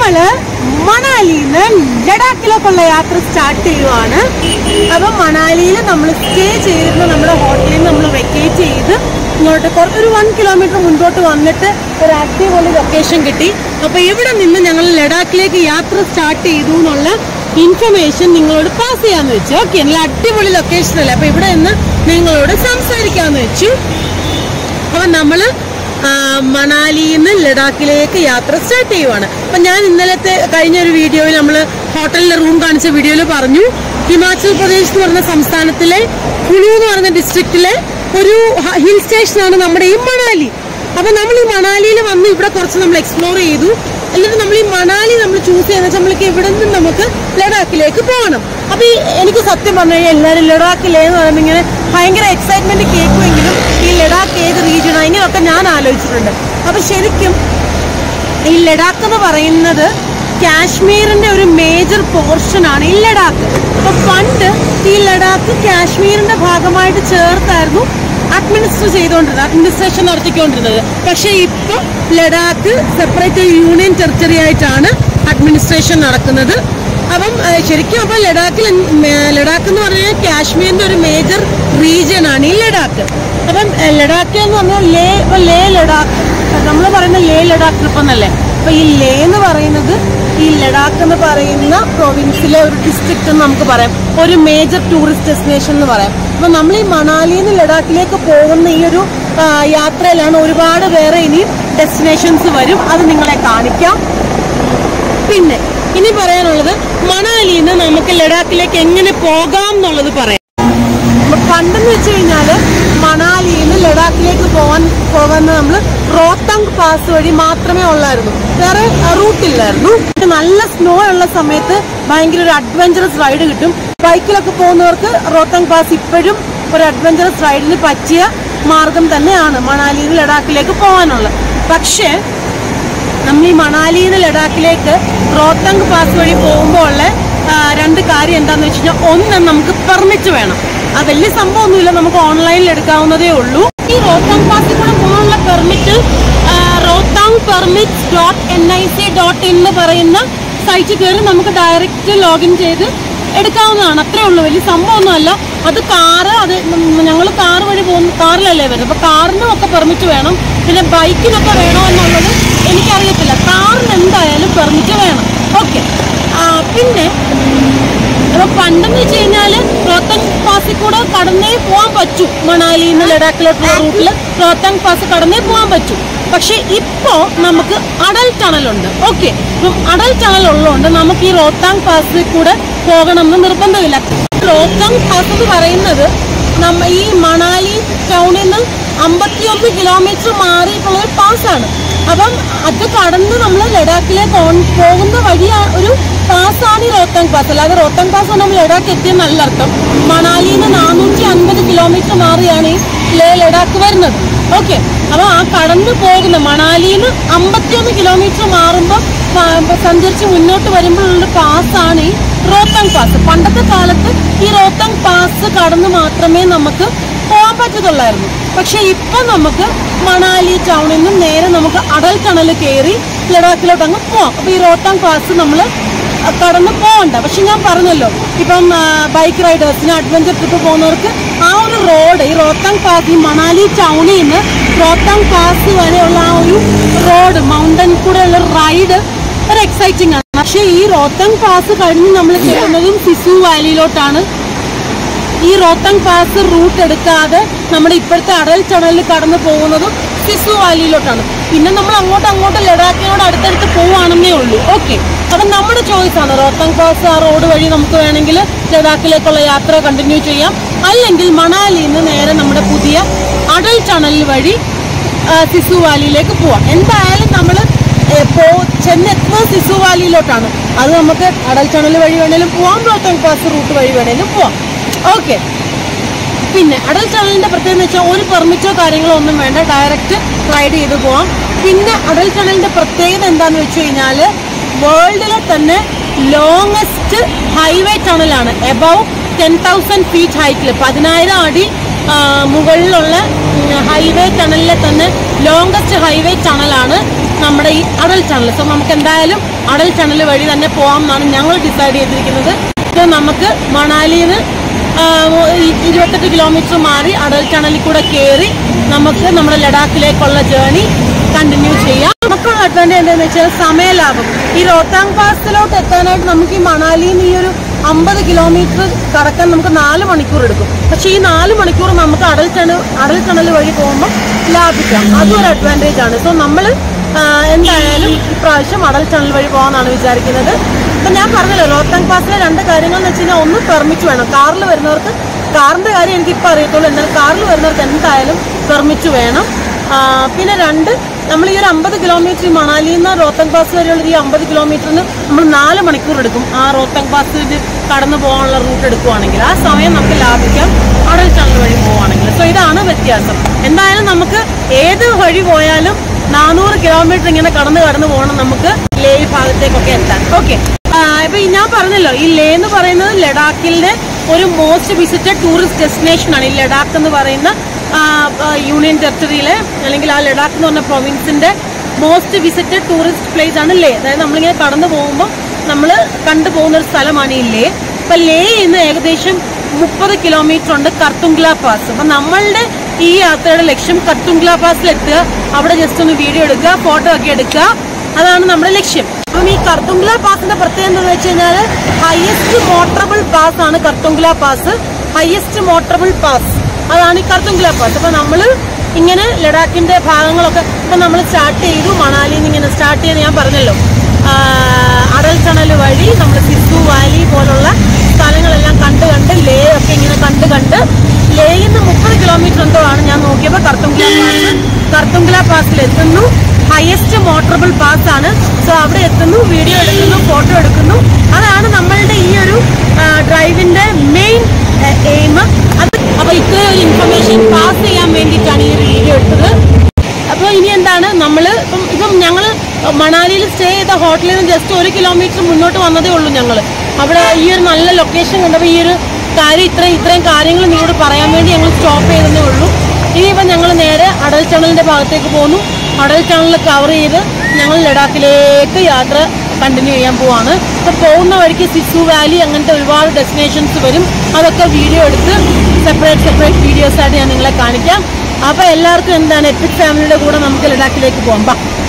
നമ്മള് മണാലിന്ന് ലഡാക്കിലേക്കുള്ള യാത്ര സ്റ്റാർട്ട് ചെയ്യുവാണ് അപ്പൊ മണാലിയിൽ നമ്മൾ സ്റ്റേ ചെയ്തിരുന്ന നമ്മുടെ ഹോട്ടലിൽ നമ്മൾ വെക്കേറ്റ് ചെയ്ത് ഇങ്ങോട്ട് കുറ- ഒരു വൺ കിലോമീറ്റർ മുൻപോട്ട് വന്നിട്ട് ഒരു അടിപൊളി ലൊക്കേഷൻ കിട്ടി അപ്പൊ ഇവിടെ നിന്ന് ഞങ്ങൾ ലഡാക്കിലേക്ക് യാത്ര സ്റ്റാർട്ട് ചെയ്തു എന്നുള്ള ഇൻഫർമേഷൻ നിങ്ങളോട് പാസ് ചെയ്യാന്ന് വെച്ചു ഓക്കെ നല്ല അടിപൊളി ലൊക്കേഷൻ അല്ലേ അപ്പൊ ഇവിടെ നിന്ന് നിങ്ങളോട് സംസാരിക്കാന്ന് വെച്ചു അപ്പൊ നമ്മള് ആ, മണാലിയിൽ നിന്ന് ലഡാക്കിലേക്ക് യാത്ര സ്റ്റാർട്ട് ചെയ്യുവാണ് അപ്പൊ ഞാൻ ഇന്നലത്തെ കഴിഞ്ഞ ഒരു വീഡിയോയിൽ നമ്മൾ ഹോട്ടലിലെ റൂം കാണിച്ച വീഡിയോയിൽ പറഞ്ഞു ഹിമാചൽ പ്രദേശ് എന്ന് പറഞ്ഞ സംസ്ഥാനത്തിലെ കുളു എന്ന് പറഞ്ഞ ഡിസ്ട്രിക്റ്റിലെ ഒരു ഹിൽ സ്റ്റേഷനാണ് നമ്മുടെ ഈ മണാലി അപ്പൊ നമ്മൾ ഈ മണാലിയിൽ വന്ന് ഇവിടെ കുറച്ച് നമ്മൾ എക്സ്പ്ലോർ ചെയ്തു എന്നിട്ട് നമ്മൾ ഈ മണാലി നമ്മൾ ചൂസ് ചെയ്യുന്ന വെച്ചാൽ നമ്മൾക്ക് ഇവിടെ നിന്ന് നമുക്ക് ലഡാക്കിലേക്ക് പോകണം അപ്പൊ ഈ എനിക്ക് സത്യം പറഞ്ഞു കഴിഞ്ഞാൽ എല്ലാവരും ലഡാക്കിലേ എന്ന് പറയുമ്പോൾ ഇങ്ങനെ ഭയങ്കര എക്സൈറ്റ്മെന്റ് കേൾക്കുമെങ്കിലും ഈ ലഡാക്ക് ഏത് റീജിയണോ ഇങ്ങനെയൊക്കെ ഞാൻ ആലോചിച്ചിട്ടുണ്ട് അപ്പൊ ശരിക്കും ഈ ലഡാക്ക് എന്ന് പറയുന്നത് കാശ്മീരിന്റെ ഒരു മേജർ പോർഷൻ ആണ് ഈ ലഡാക്ക് അപ്പൊ പണ്ട് ഈ ലഡാക്ക് കാശ്മീരിന്റെ ഭാഗമായിട്ട് ചേർത്തായിരുന്നു അഡ്മിനിസ്റ്റർ ചെയ്തുകൊണ്ടിരുന്നത് അഡ്മിനിസ്ട്രേഷൻ നടത്തിക്കൊണ്ടിരുന്നത് പക്ഷെ ഇപ്പൊ ലഡാക്ക് സെപ്പറേറ്റ് യൂണിയൻ ടെറിട്ടറി ആയിട്ടാണ് അഡ്മിനിസ്ട്രേഷൻ നടക്കുന്നത് അപ്പം ഏഹ്, ശരിക്കും അപ്പൊ ലഡാക്കിൽ മേ- ലഡാക്ക് എന്ന് പറഞ്ഞാൽ കാശ്മീരിന്റെ ഒരു മേജർ റീജിയൻ ആണ് ഈ ലഡാക്ക് അപ്പം ഏഹ്, ലഡാക്ക് എന്ന് പറഞ്ഞാൽ ലേ ഇപ്പൊ ലേ ലഡാക്ക് നമ്മൾ പറയുന്ന ലേ ലഡാക്ക് ട്രിപ്പ് എന്നല്ലേ അപ്പൊ ഈ ലേ എന്ന് പറയുന്നത് ഈ ലഡാക്ക് എന്ന് പറയുന്ന പ്രൊവിൻസിലെ ഒരു ഡിസ്ട്രിക്റ്റ് എന്ന് നമുക്ക് പറയാം ഒരു മേജർ ടൂറിസ്റ്റ് ഡെസ്റ്റിനേഷൻ എന്ന് പറയാം അപ്പൊ നമ്മൾ ഈ മണാലിയിൽ നിന്ന് ലഡാക്കിലേക്ക് പോകുന്ന ഈ ഒരു ആ, യാത്രയിലാണ് ഒരുപാട് വേറെ ഇനിയും ഡെസ്റ്റിനേഷൻസ് വരും അത് നിങ്ങളെ കാണിക്കാം പിന്നെ ഇനി പറയാനുള്ളത് മണാലിയിൽ നിന്ന് നമുക്ക് ലഡാക്കിലേക്ക് എങ്ങനെ പോകാം എന്നുള്ളത് പറയാം അപ്പൊ പണ്ടെന്ന് വെച്ച് കഴിഞ്ഞാല് മണാലിയിൽ നിന്ന് ലഡാക്കിലേക്ക് പോകാൻ പോകുന്ന നമ്മൾ റോത്തങ് പാസ് വഴി മാത്രമേ ഉള്ളായിരുന്നു വേറെ റൂട്ടില്ലായിരുന്നു നല്ല സ്നോ ഉള്ള സമയത്ത് ഭയങ്കര ഒരു അഡ്വഞ്ചറസ് റൈഡ് കിട്ടും ബൈക്കിലൊക്കെ പോകുന്നവർക്ക് റോത്തങ് പാസ് ഇപ്പോഴും ഒരു അഡ്വഞ്ചറസ് റൈഡിന് പറ്റിയ മാർഗം തന്നെയാണ് മണാലിയിൽ നിന്ന് ലഡാക്കിലേക്ക് പോകാനുള്ളത് പക്ഷേ നമ്മൾ ഈ മണാലിയിൽ നിന്ന് ലഡാക്കിലേക്ക് റോത്തങ് പാസ് വഴി പോകുമ്പോൾ ഉള്ള ആ, രണ്ട് കാര്യം എന്താന്ന് വെച്ച് കഴിഞ്ഞാൽ ഒന്ന് നമുക്ക് പെർമിറ്റ് വേണം അത് വലിയ സംഭവമൊന്നുമില്ല നമുക്ക് ഓൺലൈനിൽ എടുക്കാവുന്നതേ ഉള്ളൂ ഈ റോത്തങ് പാസിൽ കൂടെ പോകാനുള്ള permit Rohtang permit dot N I C dot in എന്ന് പറയുന്ന സൈറ്റിൽ കയറി നമുക്ക് ഡയറക്റ്റ് ലോഗിൻ ചെയ്ത് എടുക്കാവുന്നതാണ് അത്രേ ഉള്ളൂ വലിയ സംഭവമൊന്നുമല്ല അത് കാറ് അത് ഞങ്ങൾ കാറ് വഴി പോകുന്ന കാറിലല്ലേ വരുന്നത് അപ്പൊ കാറിനും ഒക്കെ പെർമിറ്റ് വേണം പിന്നെ ബൈക്കിനൊക്കെ വേണോ എന്നുള്ളത് എനിക്കറിയത്തില്ല കാറിന് എന്തായാലും പെർമിറ്റ് വേണം ഓക്കെ പിന്നെ അപ്പൊ പണ്ടെന്ന് വെച്ച് കഴിഞ്ഞാല് റോത്തങ് പാസിൽ കൂടെ കടന്നേ പോകാൻ പറ്റൂ മണാലിയിൽ നിന്ന് ലഡാക്കിലോട്ടുള്ള റൂട്ടിൽ റോത്തങ് പാസ് കടന്നേ പോകാൻ പറ്റൂ പക്ഷെ ഇപ്പോ നമുക്ക് അടൽ ടണലുണ്ട് ഓക്കെ അപ്പം അടൽ ടണൽ ഉള്ളതുകൊണ്ട് നമുക്ക് ഈ റോത്താങ് പാസിൽ കൂടെ പോകണമെന്ന് നിർബന്ധമില്ല റോത്താങ് പാസ് എന്ന് പറയുന്നത് നമ്മ ഈ മണാലി ടൗണിൽ നിന്ന് അമ്പത്തിയൊന്ന് കിലോമീറ്റർ മാറിയിട്ടുള്ള ഒരു പാസ്സാണ് അപ്പം അത് കടന്ന് നമ്മൾ ലഡാക്കിലേക്ക് ഓൺ പോകുന്ന വഴി ഒരു പാസ്സാണ് ഈ റോത്തങ് പാസ് അല്ലാതെ റോത്തങ് പാസ് നമ്മൾ ലഡാക്ക് എത്തിയെന്നല്ല അർത്ഥം മണാലിയിൽ നിന്ന് നാനൂറ്റി അൻപത് കിലോമീറ്റർ മാറിയാണ് ഈ ലേ ലഡാക്ക് വരുന്നത് ഓക്കെ അപ്പൊ ആ കടന്നു പോകുന്ന മണാലിയിൽ നിന്ന് അമ്പത്തിയൊന്ന് കിലോമീറ്റർ മാറുമ്പോൾ സഞ്ചരിച്ച് മുന്നോട്ട് വരുമ്പോഴുള്ള പാസ്സാണ് ഈ റോത്തങ് പാസ് പണ്ടത്തെ കാലത്ത് ഈ റോത്തങ് പാസ് കടന്ന് മാത്രമേ നമുക്ക് പോകാൻ പറ്റത്തുള്ളായിരുന്നു പക്ഷെ ഇപ്പൊ നമുക്ക് മണാലി ടൗണിൽ നിന്നും നേരെ നമുക്ക് അടൽ ടണൽ കയറി ലഡാക്കിലോട്ട് അങ്ങ് പോവാം അപ്പൊ ഈ റോത്താങ് പാസ് നമ്മൾ കടന്ന് പോകണ്ട പക്ഷെ ഞാൻ പറഞ്ഞല്ലോ ഇപ്പം ബൈക്ക് റൈഡേഴ്സിന് അഡ്വഞ്ചർ ട്രിപ്പ് പോകുന്നവർക്ക് ആ ഒരു റോഡ് ഈ റോത്താങ് പാസ് ഈ മണാലി ടൗണിൽ നിന്ന് റോത്താങ് പാസ് വരെയുള്ള ആ ഒരു റോഡ് മൗണ്ടൻ കൂടെ ഉള്ള റൈഡ് ഒരു എക്സൈറ്റിംഗ് ആണ് പക്ഷെ ഈ റോത്തങ് പാസ് കഴിഞ്ഞ് നമ്മൾ കയറുന്നതും സിസു വാലിയിലോട്ടാണ് ഈ റോത്തങ് പാസ് റൂട്ട് എടുക്കാതെ നമ്മുടെ ഇപ്പോഴത്തെ അടൽ ടണലിൽ കടന്നു പോകുന്നതും സിസു വാലിയിലോട്ടാണ് പിന്നെ നമ്മൾ അങ്ങോട്ട് അങ്ങോട്ട് ലഡാക്കിനോട് അടുത്തടുത്ത് പോവുകയാണെന്നേ ഉള്ളൂ ഓക്കെ അത് നമ്മുടെ ചോയ്സ് ആണ് റോത്തങ് പാസ് ആ റോഡ് വഴി നമുക്ക് വേണമെങ്കിൽ ലഡാക്കിലേക്കുള്ള യാത്ര കണ്ടിന്യൂ ചെയ്യാം അല്ലെങ്കിൽ മണാലിയിൽ നിന്ന് നേരെ നമ്മുടെ പുതിയ അടൽ ടണൽ വഴി ആ, സിസു വാലിയിലേക്ക് പോവാം എന്തായാലും നമ്മൾ ചെന്നെത്തുന്നത് സിസു വാലിയിലോട്ടാണ് അത് നമുക്ക് അടൽ ടണൽ വഴി വേണേലും പോവാം റോത്തങ് പാസ് റൂട്ട് വഴി വേണേലും പോവാം ഓക്കെ പിന്നെ അടൽ ടണലിന്റെ പ്രത്യേകത എന്ന് വെച്ചാൽ ഒരു പെർമിറ്റോ കാര്യങ്ങളോ ഒന്നും വേണ്ട ഡയറക്റ്റ് റൈഡ് ചെയ്ത് പോവാം പിന്നെ അടൽ ടണലിന്റെ പ്രത്യേകത എന്താന്ന് വെച്ച് കഴിഞ്ഞാൽ വേൾഡിലെ തന്നെ ലോങ്ങസ്റ്റ് ഹൈവേ ടണലാണ് എബവ് ടെൻ തൗസൻഡ് ഫീറ്റ് ഹൈറ്റിൽ പതിനായിരം അടി ആ, മുകളിലുള്ള ഹൈവേ ടണലിലെ തന്നെ ലോങ്കസ്റ്റ് ഹൈവേ ടണലാണ് നമ്മുടെ ഈ അടൽ ടണൽ സോ നമുക്ക് എന്തായാലും അടൽ ടണൽ വഴി തന്നെ പോകാം എന്നാണ് ഞങ്ങൾ ഡിസൈഡ് ചെയ്തിരിക്കുന്നത് സോ നമുക്ക് മണാലിയിൽ നിന്ന് ഇരുപത്തെട്ട് കിലോമീറ്റർ മാറി അടൽ ടണലിൽ കൂടെ കയറി നമുക്ക് നമ്മുടെ ലഡാക്കിലേക്കുള്ള ജേണി കണ്ടിന്യൂ ചെയ്യാം നമുക്കുള്ള അഡ്വാൻറ്റേജ് എന്താണെന്ന് വെച്ചാൽ സമയലാഭം ഈ റോത്താങ് പാസിലോട്ട് എത്താനായിട്ട് നമുക്ക് ഈ മണാലിയിൽ നിന്ന് ഈ ഒരു അമ്പത് കിലോമീറ്റർ കടക്കാൻ നമുക്ക് നാല് മണിക്കൂർ എടുക്കും പക്ഷേ ഈ നാല് മണിക്കൂർ നമുക്ക് അടൽ ടണൽ അടൽ ടണൽ വഴി പോകുമ്പോൾ ലാഭിക്കാം അതും ഒരു അഡ്വാൻറ്റേജ് ആണ് സോ നമ്മൾ എന്തായാലും ഇപ്രാവശ്യം അടൽ ടണൽ വഴി പോകാമെന്നാണ് വിചാരിക്കുന്നത് അപ്പം ഞാൻ പറഞ്ഞല്ലോ റോത്താങ് പാസിലെ രണ്ട് കാര്യങ്ങൾ എന്ന് വെച്ച് കഴിഞ്ഞാൽ ഒന്ന് പെർമിറ്റ് വേണം കാറിൽ വരുന്നവർക്ക് കാറിന്റെ കാര്യം എനിക്ക് ഇപ്പം അറിയത്തുള്ളൂ എന്നാൽ കാറിൽ വരുന്നവർക്ക് എന്തായാലും പെർമിറ്റ് വേണം ആ, പിന്നെ രണ്ട് നമ്മൾ ഈ ഒരു അമ്പത് കിലോമീറ്റർ ഈ മണാലിയിൽ നിന്ന് റോത്തങ് പാസ് വരെയുള്ള ഈ അമ്പത് കിലോമീറ്ററിന് നമ്മൾ നാല് മണിക്കൂർ എടുക്കും ആ റോത്തങ് പാസ് കടന്നു പോകാനുള്ള റൂട്ട് എടുക്കുവാണെങ്കിൽ ആ സമയം നമുക്ക് ലാഭിക്കാം അടൽ ടണൽ വഴി പോവുകയാണെങ്കിൽ സോ ഇതാണ് വ്യത്യാസം എന്തായാലും നമുക്ക് ഏത് വഴി പോയാലും നാനൂറ് കിലോമീറ്റർ ഇങ്ങനെ കടന്ന് കടന്ന് പോകണം നമുക്ക് ലേ ഭാഗത്തേക്കൊക്കെ എത്താൻ ഓക്കെ ഇപ്പൊ ഈ ഞാൻ പറഞ്ഞല്ലോ ഈ ലേ എന്ന് പറയുന്നത് ലഡാക്കിലെ ഒരു മോസ്റ്റ് വിസിറ്റഡ് ടൂറിസ്റ്റ് ഡെസ്റ്റിനേഷൻ ആണ് ഈ ലഡാക്ക് എന്ന് പറയുന്ന ആ, ആ, യൂണിയൻ ടെറിട്ടറിയിലെ അല്ലെങ്കിൽ ആ ലഡാക്ക് എന്ന് പറഞ്ഞ പ്രൊവിൻസിന്റെ മോസ്റ്റ് വിസിറ്റഡ് ടൂറിസ്റ്റ് പ്ലേസ് ആണ് ലേ അതായത് നമ്മളിങ്ങനെ കടന്നു പോകുമ്പോൾ നമ്മൾ കണ്ടുപോകുന്ന ഒരു സ്ഥലമാണ് ഈ ലേ അപ്പൊ ലേ ഇന്ന് ഏകദേശം മുപ്പത് കിലോമീറ്റർ ഉണ്ട് കർത്തുങ്ല പാസ് അപ്പൊ നമ്മളുടെ ഈ യാത്രയുടെ ലക്ഷ്യം കർത്തുങ്ല പാസിൽ എത്തുക അവിടെ ജസ്റ്റ് ഒന്ന് വീഡിയോ എടുക്കുക ഫോട്ടോ ഒക്കെ എടുക്കുക അതാണ് നമ്മുടെ ലക്ഷ്യം അപ്പം ഈ കർത്തുങ്ല പാസിന്റെ പ്രത്യേകത എന്താണെന്ന് വെച്ച് കഴിഞ്ഞാൽ ഹയസ്റ്റ് മോട്ടറബിൾ പാസ് ആണ് Khardungla pass highest motorable pass അതാണ് ഈ കർത്തുങ്ല പാസ് അപ്പൊ നമ്മള് ഇങ്ങനെ ലഡാക്കിന്റെ ഭാഗങ്ങളൊക്കെ ഇപ്പൊ നമ്മൾ സ്റ്റാർട്ട് ചെയ്തു മണാലിയിൽ നിന്ന് ഇങ്ങനെ സ്റ്റാർട്ട് ചെയ്ത് ഞാൻ പറഞ്ഞല്ലോ ആ, അടൽ ടണൽ വഴി നമ്മൾ സിസു വാലി പോലുള്ള സ്ഥലങ്ങളെല്ലാം കണ്ട് കണ്ട് ലേ ഒക്കെ ഇങ്ങനെ കണ്ട് കണ്ട് ലേയിൽ നിന്ന് മുപ്പത് കിലോമീറ്റർ എന്തോ ആണ് ഞാൻ നോക്കിയപ്പോൾ കർത്തുങ്ല പാസ് കർത്തുങ്ല പാസിൽ എത്തുന്നു ഹയസ്റ്റ് മോട്ടറബിൾ പാസ് ആണ് സോ അവിടെ എത്തുന്നു വീഡിയോ എടുക്കുന്നു ഫോട്ടോ എടുക്കുന്നു അതാണ് നമ്മളുടെ ഈ ഒരു ഡ്രൈവിന്റെ മെയിൻ എയിം അത് അപ്പൊ ഇത്രയും ഒരു ഇൻഫർമേഷൻ പാസ് ചെയ്യാൻ വേണ്ടിയിട്ടാണ് ഈ ഒരു വീഡിയോ എടുത്തത് അപ്പോൾ ഇനി എന്താണ് നമ്മൾ ഇപ്പം ഇപ്പം ഞങ്ങൾ മണാലിയിൽ സ്റ്റേ ചെയ്ത ഹോട്ടലിൽ നിന്ന് ജസ്റ്റ് ഒരു കിലോമീറ്റർ മുന്നോട്ട് വന്നതേ ഉള്ളൂ ഞങ്ങൾ അവിടെ ഈ ഒരു നല്ല ലൊക്കേഷൻ കണ്ടപ്പോൾ ഈ ഒരു കാര്യം ഇത്രയും ഇത്രയും കാര്യങ്ങൾ നിങ്ങളോട് പറയാൻ വേണ്ടി ഞങ്ങൾ സ്റ്റോപ്പ് ചെയ്തതേ ഉള്ളൂ ഇനിയിപ്പം ഞങ്ങൾ നേരെ അടൽ ടണലിന്റെ ഭാഗത്തേക്ക് പോന്നു അടൽ ടണൽ കവർ ചെയ്ത് ഞങ്ങൾ ലഡാക്കിലേക്ക് യാത്ര കണ്ടിന്യൂ ചെയ്യാൻ പോവാണ് ഇപ്പൊ പോകുന്ന വഴിക്ക് സിസു വാലി അങ്ങനത്തെ ഒരുപാട് ഡെസ്റ്റിനേഷൻസ് വരും അതൊക്കെ വീഡിയോ എടുത്ത് സെപ്പറേറ്റ് സെപ്പറേറ്റ് വീഡിയോസ് ആയിട്ട് ഞാൻ നിങ്ങളെ കാണിക്കാം അപ്പൊ എല്ലാവർക്കും എന്താണ് എപ്പിക് ഫാമിലിയുടെ കൂടെ നമുക്ക് ലഡാക്കിലേക്ക് പോകാം ബാ